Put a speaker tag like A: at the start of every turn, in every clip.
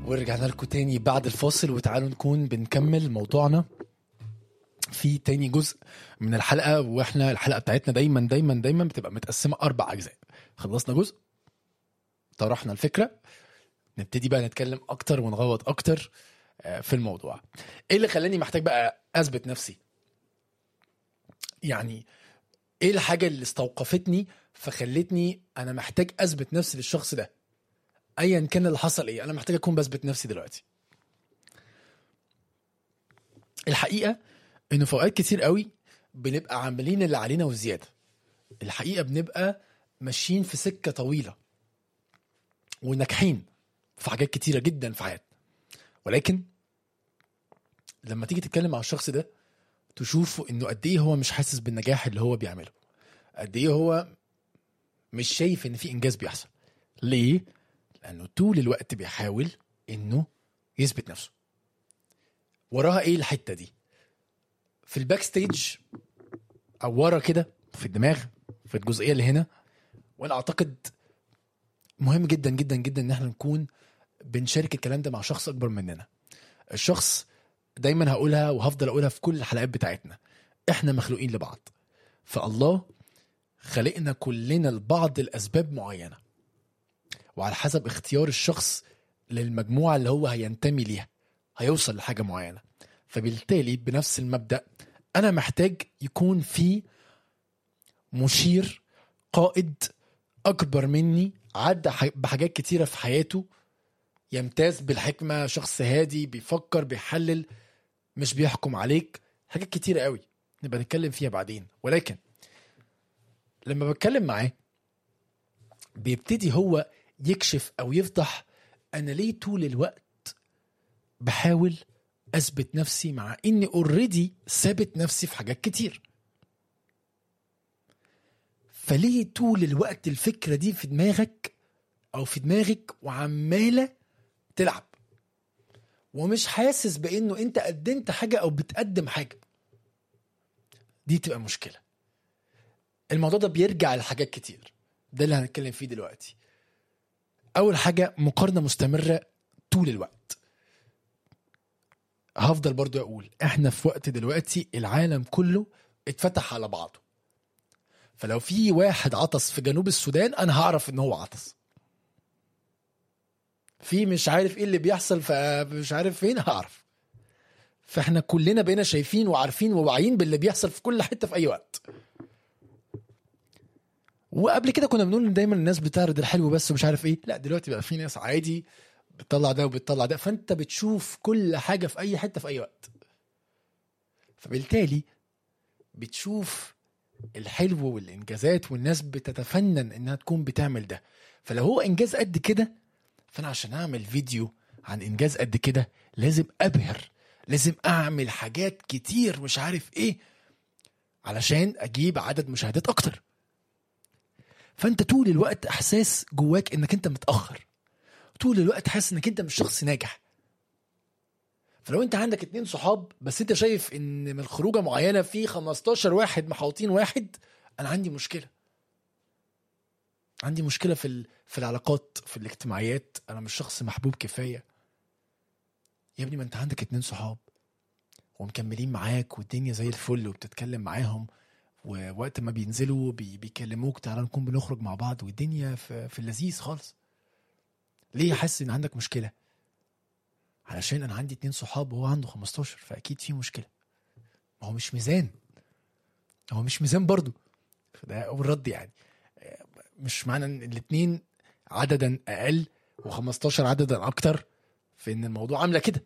A: ورجعنا لكم تاني بعد الفاصل وتعالوا نكون بنكمل موضوعنا في تاني جزء من الحلقة واحنا الحلقة بتاعتنا دايما دايما دايما بتبقى متقسمة أربع أجزاء خلصنا جزء طرحنا الفكرة نبتدي بقى نتكلم أكتر ونغوط أكتر آه، في الموضوع إيه اللي خلاني محتاج بقى أثبت نفسي يعني إيه الحاجة اللي استوقفتني فخلتني أنا محتاج أثبت نفسي للشخص ده ايا كان اللي حصل ايه انا محتاج اكون بثبت نفسي دلوقتي الحقيقه انه في اوقات كتير قوي بنبقى عاملين اللي علينا وزياده الحقيقه بنبقى ماشيين في سكه طويله وناجحين في حاجات كتيره جدا في حياتنا ولكن لما تيجي تتكلم مع الشخص ده تشوفه انه قد ايه هو مش حاسس بالنجاح اللي هو بيعمله قد ايه هو مش شايف ان في انجاز بيحصل ليه لانه طول الوقت بيحاول انه يثبت نفسه وراها ايه الحته دي في الباك ستيج او ورا كده في الدماغ في الجزئيه اللي هنا وانا اعتقد مهم جدا جدا جدا ان احنا نكون بنشارك الكلام ده مع شخص اكبر مننا الشخص دايما هقولها وهفضل اقولها في كل الحلقات بتاعتنا احنا مخلوقين لبعض فالله خلقنا كلنا لبعض الاسباب معينه وعلى حسب اختيار الشخص للمجموعة اللي هو هينتمي ليها هيوصل لحاجة معينة فبالتالي بنفس المبدأ أنا محتاج يكون في مشير قائد أكبر مني عدى ح- بحاجات كتيرة في حياته يمتاز بالحكمة شخص هادي بيفكر بيحلل مش بيحكم عليك حاجات كتيرة قوي نبقى نتكلم فيها بعدين ولكن لما بتكلم معاه بيبتدي هو يكشف او يفضح انا ليه طول الوقت بحاول اثبت نفسي مع اني اوريدي ثابت نفسي في حاجات كتير فليه طول الوقت الفكره دي في دماغك او في دماغك وعماله تلعب ومش حاسس بانه انت قدمت حاجه او بتقدم حاجه دي تبقى مشكله الموضوع ده بيرجع لحاجات كتير ده اللي هنتكلم فيه دلوقتي اول حاجه مقارنه مستمره طول الوقت هفضل برضو اقول احنا في وقت دلوقتي العالم كله اتفتح على بعضه فلو في واحد عطس في جنوب السودان انا هعرف ان هو عطس في مش عارف ايه اللي بيحصل فمش عارف فين هعرف فاحنا كلنا بقينا شايفين وعارفين وواعيين باللي بيحصل في كل حته في اي وقت وقبل كده كنا بنقول ان دايما الناس بتعرض الحلو بس ومش عارف ايه لا دلوقتي بقى في ناس عادي بتطلع ده وبتطلع ده فانت بتشوف كل حاجه في اي حته في اي وقت فبالتالي بتشوف الحلو والانجازات والناس بتتفنن انها تكون بتعمل ده فلو هو انجاز قد كده فانا عشان اعمل فيديو عن انجاز قد كده لازم ابهر لازم اعمل حاجات كتير مش عارف ايه علشان اجيب عدد مشاهدات اكتر فانت طول الوقت احساس جواك انك انت متاخر طول الوقت حاسس انك انت مش شخص ناجح فلو انت عندك اتنين صحاب بس انت شايف ان من خروجه معينه في 15 واحد محاوطين واحد انا عندي مشكله عندي مشكله في ال... في العلاقات في الاجتماعيات انا مش شخص محبوب كفايه يا ابني ما انت عندك اتنين صحاب ومكملين معاك والدنيا زي الفل وبتتكلم معاهم ووقت ما بينزلوا بي بيكلموك تعالى نكون بنخرج مع بعض والدنيا في, في اللذيذ خالص ليه حاسس ان عندك مشكله علشان انا عندي اتنين صحاب وهو عنده 15 فاكيد في مشكله ما هو مش ميزان هو مش ميزان برضو فده اول رد يعني مش معنى ان الاتنين عددا اقل و15 عددا اكتر في ان الموضوع عامله كده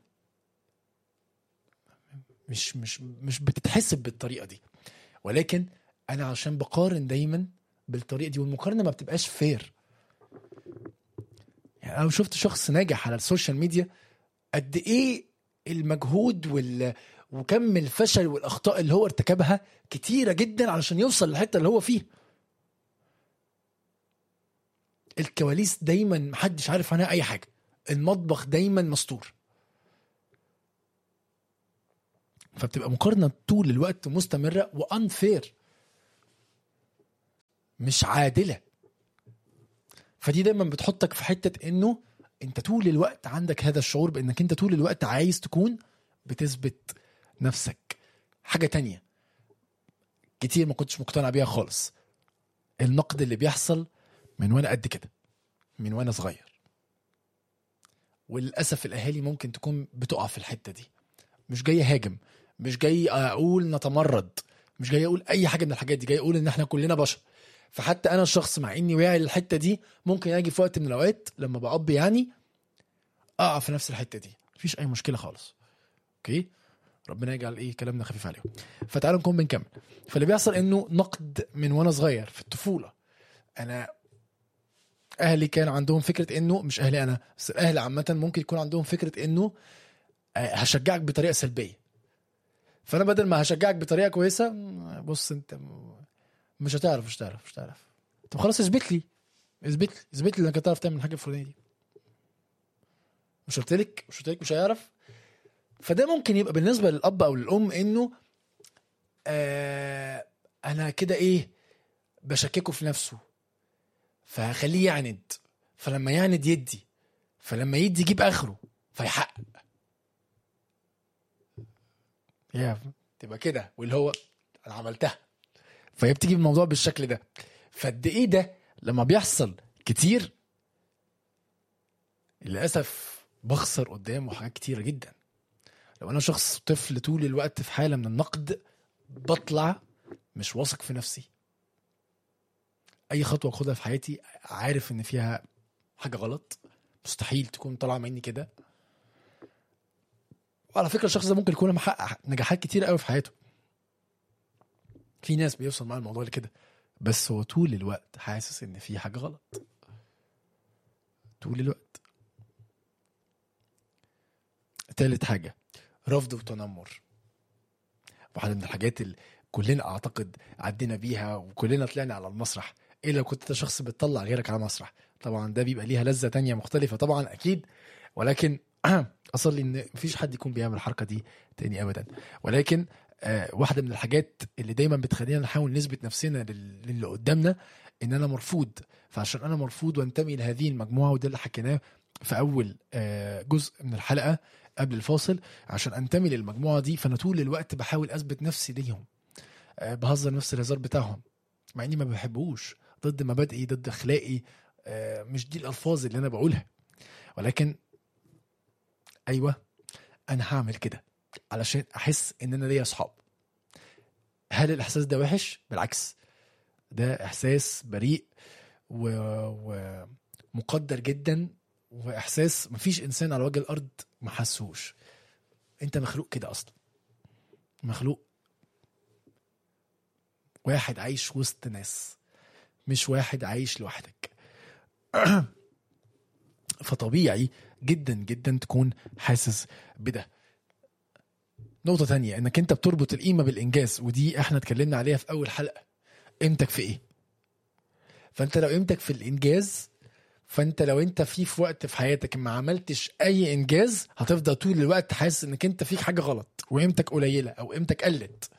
A: مش مش مش بتتحسب بالطريقه دي ولكن انا عشان بقارن دايما بالطريقه دي والمقارنه ما بتبقاش فير يعني انا لو شفت شخص ناجح على السوشيال ميديا قد ايه المجهود وال وكم الفشل والاخطاء اللي هو ارتكبها كتيره جدا علشان يوصل للحته اللي هو فيها الكواليس دايما محدش عارف عنها اي حاجه المطبخ دايما مستور فبتبقى مقارنه طول الوقت مستمره وانفير مش عادله فدي دايما بتحطك في حته انه انت طول الوقت عندك هذا الشعور بانك انت طول الوقت عايز تكون بتثبت نفسك حاجه تانية كتير ما كنتش مقتنع بيها خالص النقد اللي بيحصل من وانا قد كده من وانا صغير وللاسف الاهالي ممكن تكون بتقع في الحته دي مش جاي هاجم مش جاي اقول نتمرد مش جاي اقول اي حاجه من الحاجات دي جاي اقول ان احنا كلنا بشر فحتى انا الشخص مع اني واعي للحته دي ممكن اجي في وقت من الاوقات لما بقب يعني اقع في نفس الحته دي مفيش اي مشكله خالص اوكي ربنا يجعل ايه كلامنا خفيف عليهم فتعالوا نكون بنكمل فاللي بيحصل انه نقد من وانا صغير في الطفوله انا اهلي كان عندهم فكره انه مش اهلي انا بس الاهل عامه ممكن يكون عندهم فكره انه آه، هشجعك بطريقه سلبيه فانا بدل ما هشجعك بطريقه كويسه م- بص انت م- مش هتعرف مش هتعرف مش هتعرف طب خلاص اثبت لي اثبت لي اثبت لي انك هتعرف تعمل الحاجه الفلانيه دي مش قلت لك مش قلت لك مش هيعرف فده ممكن يبقى بالنسبه للاب او للام انه آه انا كده ايه بشككه في نفسه فهخليه يعند فلما يعند يدي فلما يدي يجيب اخره فيحقق يا تبقى كده واللي هو انا عملتها فهي بتيجي الموضوع بالشكل ده فقد ايه ده لما بيحصل كتير للاسف بخسر قدامه حاجات كتيره جدا لو انا شخص طفل طول الوقت في حاله من النقد بطلع مش واثق في نفسي اي خطوه اخدها في حياتي عارف ان فيها حاجه غلط مستحيل تكون طالعه مني كده وعلى فكره الشخص ده ممكن يكون محقق نجاحات كتير قوي في حياته في ناس بيوصل معاه الموضوع لكده بس هو طول الوقت حاسس ان في حاجه غلط طول الوقت تالت حاجه رفض وتنمر واحده من الحاجات اللي كلنا اعتقد عدينا بيها وكلنا طلعنا على المسرح الا لو كنت انت شخص بتطلع غيرك على مسرح طبعا ده بيبقى ليها لذه تانية مختلفه طبعا اكيد ولكن اصلي ان مفيش حد يكون بيعمل الحركه دي تاني ابدا ولكن آه واحده من الحاجات اللي دايما بتخلينا نحاول نثبت نفسنا لل- للي قدامنا ان انا مرفوض فعشان انا مرفوض وانتمي لهذه المجموعه وده اللي حكيناه في اول آه جزء من الحلقه قبل الفاصل عشان انتمي للمجموعه دي فانا طول الوقت بحاول اثبت نفسي ليهم آه بهزر نفس الهزار بتاعهم مع اني ما بحبوش ضد مبادئي ضد اخلاقي آه مش دي الالفاظ اللي انا بقولها ولكن ايوه انا هعمل كده علشان احس ان انا ليا اصحاب هل الاحساس ده وحش بالعكس ده احساس بريء و- ومقدر جدا واحساس مفيش انسان على وجه الارض ما حسوش انت مخلوق كده اصلا مخلوق واحد عايش وسط ناس مش واحد عايش لوحدك فطبيعي جدا جدا تكون حاسس بده نقطة تانية انك انت بتربط القيمة بالانجاز ودي احنا اتكلمنا عليها في اول حلقة قيمتك في ايه فانت لو قيمتك في الانجاز فانت لو انت في في وقت في حياتك ما عملتش اي انجاز هتفضل طول الوقت حاسس انك انت فيك حاجة غلط وقيمتك قليلة او قيمتك قلت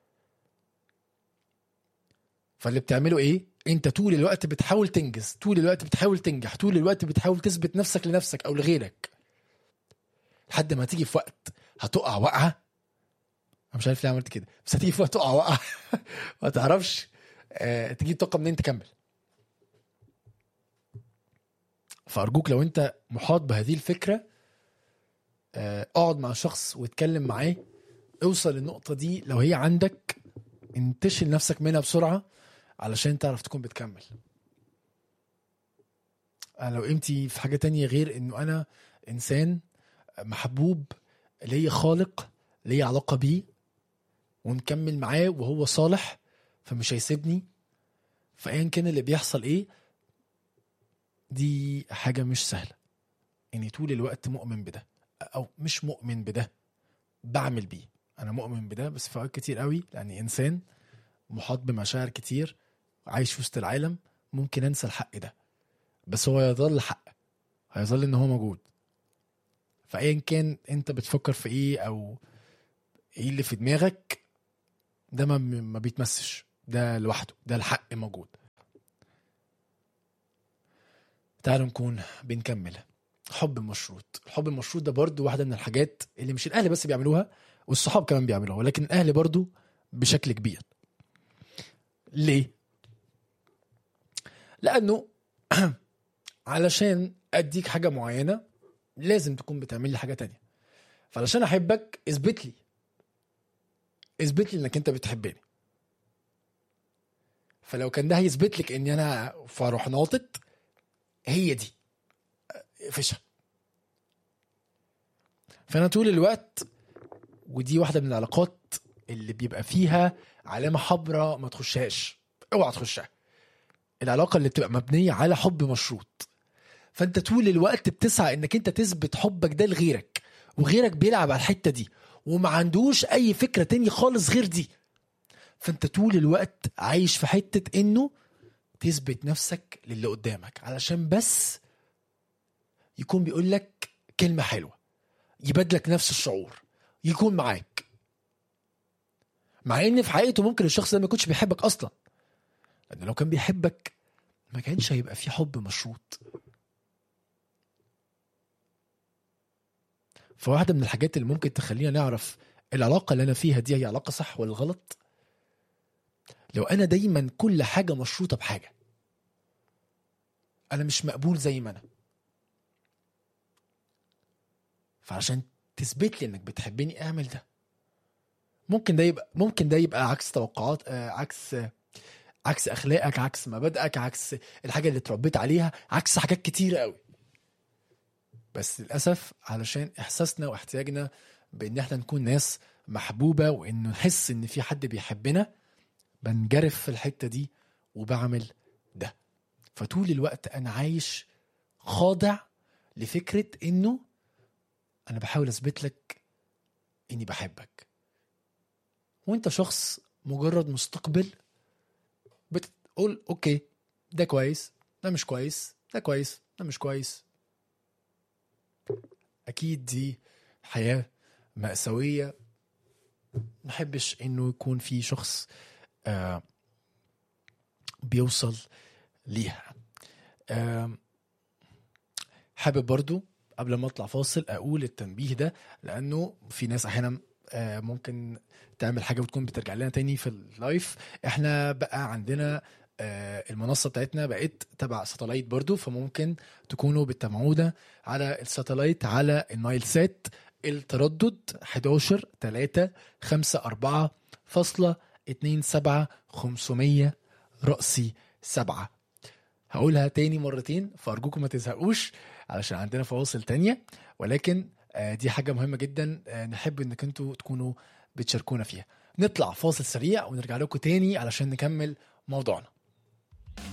A: فاللي بتعمله ايه انت طول الوقت بتحاول تنجز طول الوقت بتحاول تنجح طول الوقت بتحاول تثبت نفسك لنفسك او لغيرك لحد ما تيجي في وقت هتقع وقعه انا مش عارف ليه عملت كده بس هتيجي في وقت تقع وقعه ما تعرفش آه تجيب طاقه منين تكمل فارجوك لو انت محاط بهذه الفكره آه اقعد مع شخص واتكلم معاه اوصل للنقطه دي لو هي عندك انتشل نفسك منها بسرعه علشان تعرف تكون بتكمل انا لو قيمتي في حاجه تانية غير انه انا انسان محبوب ليا خالق ليا علاقه بيه ونكمل معاه وهو صالح فمش هيسيبني فايا كان اللي بيحصل ايه دي حاجه مش سهله اني طول الوقت مؤمن بده او مش مؤمن بده بعمل بيه انا مؤمن بده بس في اوقات كتير قوي لاني انسان محاط بمشاعر كتير عايش وسط العالم ممكن انسى الحق ده بس هو يظل حق هيظل ان هو موجود فايا كان انت بتفكر في ايه او ايه اللي في دماغك ده ما ما بيتمسش ده لوحده ده الحق موجود تعالوا نكون بنكمل حب مشروط الحب المشروط ده برضو واحده من الحاجات اللي مش الاهل بس بيعملوها والصحاب كمان بيعملوها ولكن الاهل برضو بشكل كبير ليه لانه علشان اديك حاجه معينه لازم تكون بتعمل لي حاجه تانية فعلشان احبك اثبت لي اثبت لي انك انت بتحبني فلو كان ده هيثبت لك اني انا فاروح ناطط هي دي فشل فانا طول الوقت ودي واحده من العلاقات اللي بيبقى فيها علامه حمراء ما تخشهاش اوعى تخشها العلاقه اللي بتبقى مبنيه على حب مشروط فانت طول الوقت بتسعى انك انت تثبت حبك ده لغيرك وغيرك بيلعب على الحته دي وما عندوش اي فكره تاني خالص غير دي فانت طول الوقت عايش في حته انه تثبت نفسك للي قدامك علشان بس يكون بيقول لك كلمه حلوه يبادلك نفس الشعور يكون معاك مع ان في حقيقته ممكن الشخص ده ما يكونش بيحبك اصلا لان لو كان بيحبك ما كانش هيبقى في حب مشروط فواحدة من الحاجات اللي ممكن تخلينا نعرف العلاقة اللي أنا فيها دي هي علاقة صح ولا غلط لو أنا دايما كل حاجة مشروطة بحاجة أنا مش مقبول زي ما أنا فعشان تثبت لي إنك بتحبني اعمل ده ممكن ده يبقى ممكن ده يبقى عكس توقعات آه، عكس آه، عكس اخلاقك عكس مبادئك عكس الحاجه اللي اتربيت عليها عكس حاجات كتيره قوي بس للاسف علشان احساسنا واحتياجنا بان احنا نكون ناس محبوبه وانه نحس ان في حد بيحبنا بنجرف في الحته دي وبعمل ده فطول الوقت انا عايش خاضع لفكره انه انا بحاول اثبت لك اني بحبك وانت شخص مجرد مستقبل بتقول اوكي ده كويس ده مش كويس ده كويس ده مش كويس اكيد دي حياه مأساوية محبش انه يكون في شخص آه بيوصل ليها آه حابب برضو قبل ما اطلع فاصل اقول التنبيه ده لانه في ناس احيانا آه ممكن تعمل حاجه وتكون بترجع لنا تاني في اللايف احنا بقى عندنا آه المنصه بتاعتنا بقت تبع ساتلايت برضو فممكن تكونوا بتتابعونا على الساتلايت على النايل سات التردد 11 3 5 4 فاصلة 2 7 500 رأسي 7 هقولها تاني مرتين فأرجوكم ما تزهقوش علشان عندنا فواصل تانية ولكن آه دي حاجة مهمة جدا آه نحب انك انتوا تكونوا بتشاركونا فيها نطلع فاصل سريع ونرجع لكم تاني علشان نكمل موضوعنا